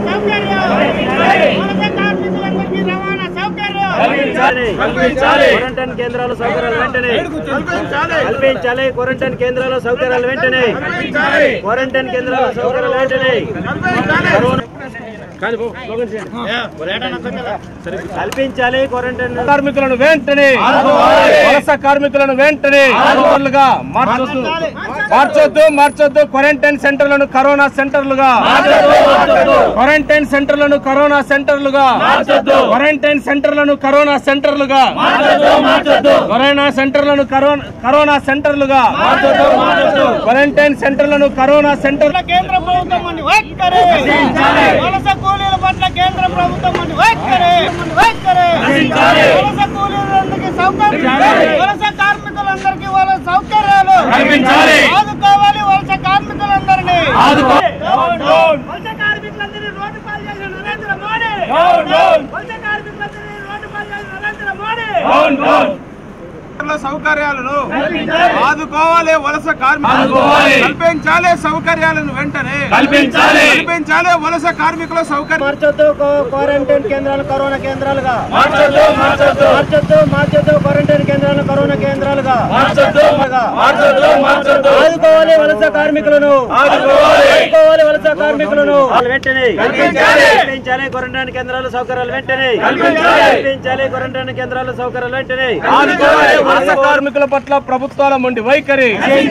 సౌకర్యం వలస కార్మికులందరికీ రవాణా సౌకర్యం కల్పించాలి క్వారంటైన్ కేంద్రాల సౌకర్యాలు వెంటనే కల్పించాలి క్వారంటైన్ కేంద్రాల సౌకర్యాలు వెంటనే క్వారంటైన్ కేంద్రాల సౌకర్యాలు వెంటనే కల్పించాలి క్వారంటైన్ కార్మికులను వెంటనే వలస కార్మికులను వెంటనే గా మార్చొద్దు మార్చొద్దు మార్చొద్దు క్వారంటైన్ సెంటర్లను కరోనా సెంటర్లుగా క్వారంటైన్ సెంటర్లను కరోనా సెంటర్లుగా క్వారంటైన్ సెంటర్లను కరోనా సెంటర్లుగా కరోనా సెంటర్లను కరోనా కరోనా సెంటర్లుగా క్వారంటైన్ సెంటర్లను కరోనా సెంటర్ కేంద్ర ప్రభుత్వం అని వైఖరి వలస కూలీల పట్ల కేంద్ర ప్రభుత్వం అని వైఖరి వైఖరి వలస కూలీలందరికీ సౌకర్యం వలస కార్మికులందరికీ వాళ్ళ సౌకర్యాలు కల్పించాలి. ఆదుకోవాలి వలస కార్మికులందరినీ ఆదుకో- వలస కార్మికులందరినీ రోడ్డు పాలు చేసిన నరేంద్ర మోడీ వలస కార్మికులందరినీ రోడ్డు పాలు చేసిన నరేంద్ర మోడీ సౌకర్యాలను ఆదుకోవాలి వలస కార్మికులు ఆదుకోవాలి. కల్పించాలి సౌకర్యాలను వెంటనే కల్పించాలి. కల్పించాలి వలస కార్మికుల సౌకర్యం మార్చొద్దు కో- క్వారంటైన్ కేంద్రాలు కరోనా కేంద్రాలుగా మార్చొద్దు మార్చొద్దు మార్చొద్దు మార్చొద్దు క్వారంటైన్ కేంద్రాలు కరోనా కేంద్రాలుగా మార్చొద్దు మార్చొద్దు మార్చొద్దు ఆదుకోవాలి వలస కార్మికులను ఆదుకోవాలి. ఆదుకోవాలి వలస కార్మికులను వెంటనే కల్పించాలి. కల్పించాలి క్వారంటైన్ కేంద్రాల సౌకర్యాలు వెంటనే కల్పించాలి. కల్పించాలి క్వారంటైన్ కేంద్రాల సౌకర్యాలు వెంటనే ఆదుకోవాలి వలస కార్మికుల పట్ల ప్రభుత్వాల మొండి వైఖరి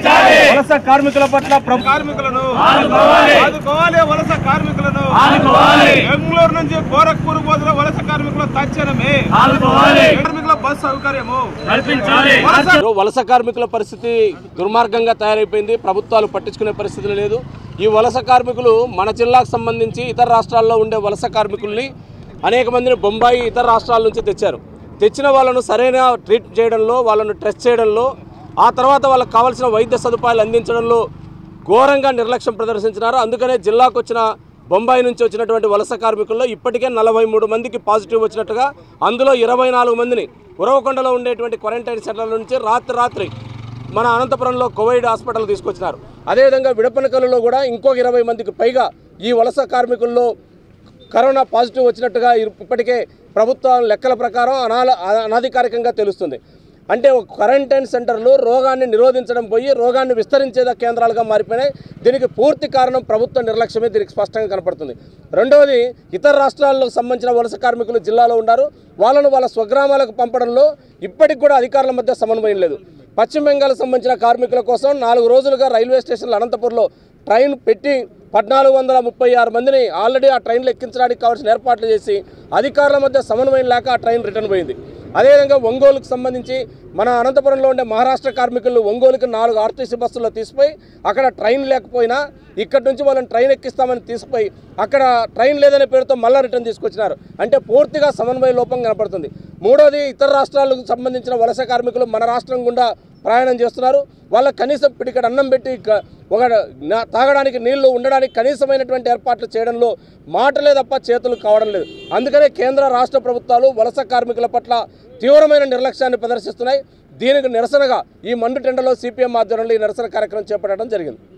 వలస కార్మికుల పట్ల ప్రభు కార్మికులను ఆదుకోవాలి. ఆదుకోవాలి వలస కార్మికులను ఆదుకోవాలి. బెంగళూరు నుంచి గోరఖ్పూర్ పోతున్న వలస కార్మికుల తక్షణమే ఆదుకోవాలి కార్మికుల బస్ సౌకర్యము కల్పించాలి వలస కార్మికుల పరిస్థితి దుర్మార్గంగా తయారైపోయింది ప్రభుత్వాలు పట్టించుకునే పరిస్థితి లేదు ఈ వలస కార్మికులు మన జిల్లాకు సంబంధించి ఇతర రాష్ట్రాల్లో ఉండే వలస కార్మికుల్ని అనేక మందిని బొంబాయి ఇతర రాష్ట్రాల నుంచి తెచ్చారు తెచ్చిన వాళ్ళను సరైన ట్రీట్ చేయడంలో వాళ్ళను టెస్ట్ చేయడంలో ఆ తర్వాత వాళ్ళకి కావాల్సిన వైద్య సదుపాయాలు అందించడంలో ఘోరంగా నిర్లక్ష్యం ప్రదర్శించినారు అందుకనే జిల్లాకు వచ్చిన బొంబాయి నుంచి వచ్చినటువంటి వలస కార్మికుల్లో ఇప్పటికే నలభై మూడు మందికి పాజిటివ్ వచ్చినట్టుగా అందులో ఇరవై నాలుగు మందిని ఉరవకొండలో ఉండేటువంటి క్వారంటైన్ సెంటర్ల నుంచి రాత్రి రాత్రి మన అనంతపురంలో కోవిడ్ హాస్పిటల్ తీసుకొచ్చినారు అదేవిధంగా విడపనకల్లో కూడా ఇంకొక ఇరవై మందికి పైగా ఈ వలస కార్మికుల్లో కరోనా పాజిటివ్ వచ్చినట్టుగా ఇప్పటికే ప్రభుత్వ లెక్కల ప్రకారం అనాల అనధికారికంగా తెలుస్తుంది అంటే ఒక క్వారంటైన్ సెంటర్లు రోగాన్ని నిరోధించడం పోయి రోగాన్ని విస్తరించేద కేంద్రాలుగా మారిపోయినాయి దీనికి పూర్తి కారణం ప్రభుత్వ నిర్లక్ష్యమే దీనికి స్పష్టంగా కనపడుతుంది రెండవది ఇతర రాష్ట్రాలకు సంబంధించిన వలస కార్మికులు జిల్లాలో ఉన్నారు వాళ్ళను వాళ్ళ స్వగ్రామాలకు పంపడంలో ఇప్పటికి కూడా అధికారుల మధ్య సమన్వయం లేదు పశ్చిమ బెంగాల్కి సంబంధించిన కార్మికుల కోసం నాలుగు రోజులుగా రైల్వే స్టేషన్లో అనంతపూర్లో ట్రైన్ పెట్టి పద్నాలుగు వందల ముప్పై ఆరు మందిని ఆల్రెడీ ఆ ట్రైన్లో ఎక్కించడానికి కావాల్సిన ఏర్పాట్లు చేసి అధికారుల మధ్య సమన్వయం లేక ఆ ట్రైన్ రిటర్న్ పోయింది అదేవిధంగా ఒంగోలుకు సంబంధించి మన అనంతపురంలో ఉండే మహారాష్ట్ర కార్మికులు ఒంగోలుకి నాలుగు ఆర్టీసీ బస్సుల్లో తీసిపోయి అక్కడ ట్రైన్ లేకపోయినా ఇక్కడి నుంచి వాళ్ళని ట్రైన్ ఎక్కిస్తామని తీసుకుపోయి అక్కడ ట్రైన్ లేదనే పేరుతో మళ్ళీ రిటర్న్ తీసుకొచ్చినారు అంటే పూర్తిగా సమన్వయ లోపం కనపడుతుంది మూడోది ఇతర రాష్ట్రాలకు సంబంధించిన వలస కార్మికులు మన రాష్ట్రం గుండా ప్రయాణం చేస్తున్నారు వాళ్ళకి కనీసం పిడికడ అన్నం పెట్టి క- ఒక నా- తాగడానికి నీళ్లు ఉండడానికి కనీసమైనటువంటి ఏర్పాట్లు చేయడంలో మాటలే తప్ప చేతులు కావడం లేదు అందుకనే కేంద్ర రాష్ట్ర ప్రభుత్వాలు వలస కార్మికుల పట్ల తీవ్రమైన నిర్లక్ష్యాన్ని ప్రదర్శిస్తున్నాయి దీనికి నిరసనగా ఈ మండు టెండలో సిపిఎం ఆధ్వర్యంలో ఈ నిరసన కార్యక్రమం చేపట్టడం జరిగింది